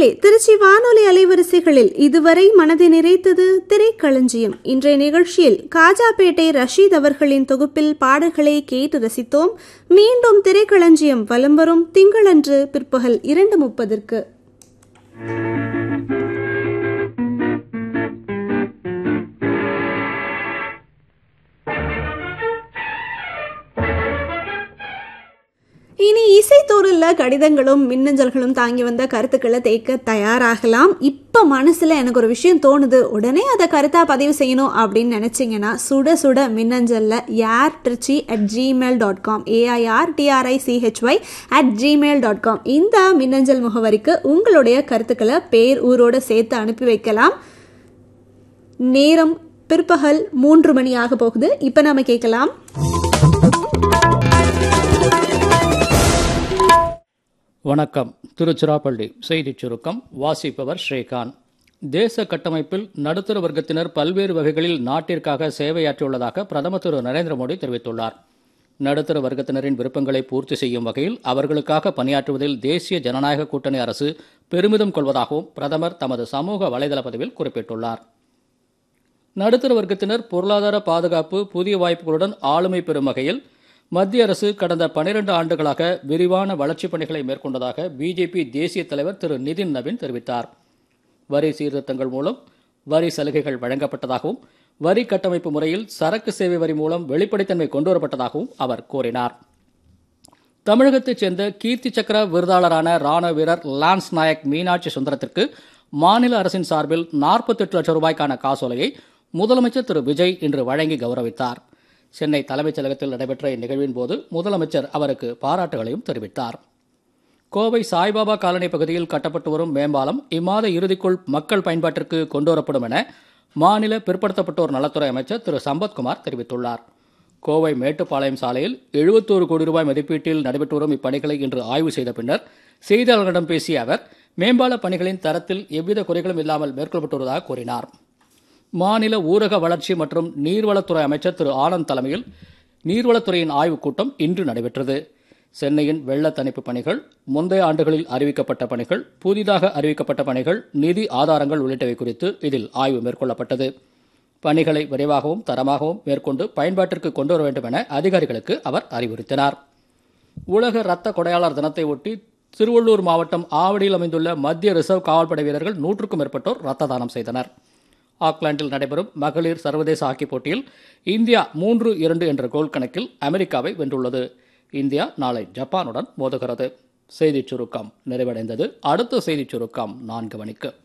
நேர்களே திருச்சி வானொலி அலைவரிசைகளில் இதுவரை மனதை நிறைத்தது திரைக்களஞ்சியம் இன்றைய நிகழ்ச்சியில் காஜாபேட்டை ரஷீத் அவர்களின் தொகுப்பில் பாடல்களை கேட்டு ரசித்தோம் மீண்டும் திரைக்களஞ்சியம் வலம் வரும் திங்களன்று பிற்பகல் இரண்டு முப்பதற்கு இனி இசைத்தூரில் கடிதங்களும் மின்னஞ்சல்களும் தாங்கி வந்த கருத்துக்களை தேக்க தயாராகலாம் இப்போ மனசில் எனக்கு ஒரு விஷயம் தோணுது உடனே அதை கருத்தாக பதிவு செய்யணும் அப்படின்னு நினச்சிங்கன்னா சுட சுட மின்னஞ்சலில் யார் Tiruchi at Gmail dot com AIR TRI CHY at Gmail dot com இந்த மின்னஞ்சல் முகவரிக்கு உங்களுடைய கருத்துக்களை பேர் ஊரோடு சேர்த்து அனுப்பி வைக்கலாம் நேரம் பிற்பகல் மூன்று மணி ஆக போகுது இப்போ நாம கேட்கலாம் வணக்கம் திருச்சிராப்பள்ளி செய்திச் சுருக்கம் வாசிப்பவர் ஸ்ரீகாந்த் தேச கட்டமைப்பில் நடுத்தர வர்க்கத்தினர் பல்வேறு வகைகளில் நாட்டிற்காக சேவையாற்றியுள்ளதாக பிரதமர் திரு நரேந்திர மோடி தெரிவித்துள்ளார் நடுத்தர வர்க்கத்தினரின் விருப்பங்களை பூர்த்தி செய்யும் வகையில் அவர்களுக்காக பணியாற்றுவதில் தேசிய ஜனநாயக கூட்டணி அரசு பெருமிதம் கொள்வதாகவும் பிரதமர் தமது சமூக வலைதள பதிவில் குறிப்பிட்டுள்ளார் நடுத்தர வர்க்கத்தினர் பொருளாதார பாதுகாப்பு புதிய வாய்ப்புகளுடன் ஆளுமை பெறும் வகையில் மத்திய அரசு கடந்த பனிரெண்டு ஆண்டுகளாக விரிவான வளர்ச்சிப் பணிகளை மேற்கொண்டதாக பிஜேபி தேசிய தலைவர் திரு நிதின் நவீன் தெரிவித்தார் வரி சீர்திருத்தங்கள் மூலம் வரி சலுகைகள் வழங்கப்பட்டதாகவும் வரி கட்டமைப்பு முறையில் சரக்கு சேவை வரி மூலம் வெளிப்படைத்தன்மை கொண்டுவரப்பட்டதாகவும் அவர் கூறினார் தமிழகத்தைச் சேர்ந்த கீர்த்தி சக்கர விருதாளரான ராணுவ வீரர் லான்ஸ் நாயக் மீனாட்சி சுந்தரத்திற்கு மாநில அரசின் சார்பில் நாற்பத்தெட்டு லட்சம் ரூபாய்க்கான காசோலையை முதலமைச்சர் திரு விஜய் இன்று வழங்கி கௌரவித்தார் சென்னை தலைமைச் செயலகத்தில் நடைபெற்ற இந்நிகழ்வின் போது முதலமைச்சர் அவருக்கு பாராட்டுகளையும் தெரிவித்தார் கோவை சாய்பாபா காலனி பகுதியில் கட்டப்பட்டு வரும் மேம்பாலம் இம்மாத இறுதிக்குள் மக்கள் பயன்பாட்டிற்கு கொண்டுவரப்படும் என மாநில பிற்படுத்தப்பட்டோர் நலத்துறை அமைச்சர் திரு சம்பத்குமார் தெரிவித்துள்ளார் கோவை மேட்டுப்பாளையம் சாலையில் எழுபத்தோரு கோடி ரூபாய் மதிப்பீட்டில் நடைபெற்று வரும் இப்பணிகளை இன்று ஆய்வு செய்த பின்னர் செய்தியாளர்களிடம் பேசிய அவர் மேம்பால பணிகளின் தரத்தில் எவ்வித குறைகளும் இல்லாமல் மேற்கொள்ளப்பட்டு வருவதாக கூறினார் மாநில ஊரக வளர்ச்சி மற்றும் நீர்வளத்துறை அமைச்சர் திரு ஆனந்த் தலைமையில் நீர்வளத்துறையின் ஆய்வுக் கூட்டம் இன்று நடைபெற்றது சென்னையின் வெள்ள தணிப்பு பணிகள் முந்தைய ஆண்டுகளில் அறிவிக்கப்பட்ட பணிகள் புதிதாக அறிவிக்கப்பட்ட பணிகள் நிதி ஆதாரங்கள் உள்ளிட்டவை குறித்து இதில் ஆய்வு மேற்கொள்ளப்பட்டது பணிகளை விரைவாகவும் தரமாகவும் மேற்கொண்டு பயன்பாட்டிற்கு கொண்டு வர வேண்டும் என அதிகாரிகளுக்கு அவர் அறிவுறுத்தினார் உலக ரத்த கொடையாளர் தினத்தை ஒட்டி திருவள்ளூர் மாவட்டம் ஆவடியில் அமைந்துள்ள மத்திய ரிசர்வ் காவல்படை வீரர்கள் நூற்றுக்கும் மேற்பட்டோர் ரத்த தானம் செய்தனர் ஆக்லாந்தில் நடைபெறும் மகளிர் சர்வதேச ஹாக்கி போட்டியில் இந்தியா மூன்று இரண்டு என்ற கோல் கணக்கில் அமெரிக்காவை வென்றுள்ளது இந்தியா நாளை ஜப்பானுடன் மோதுகிறது செய்திச் சுருக்கம் நிறைவடைந்தது அடுத்த செய்திச் சுருக்கம் நான்கு மணிக்கு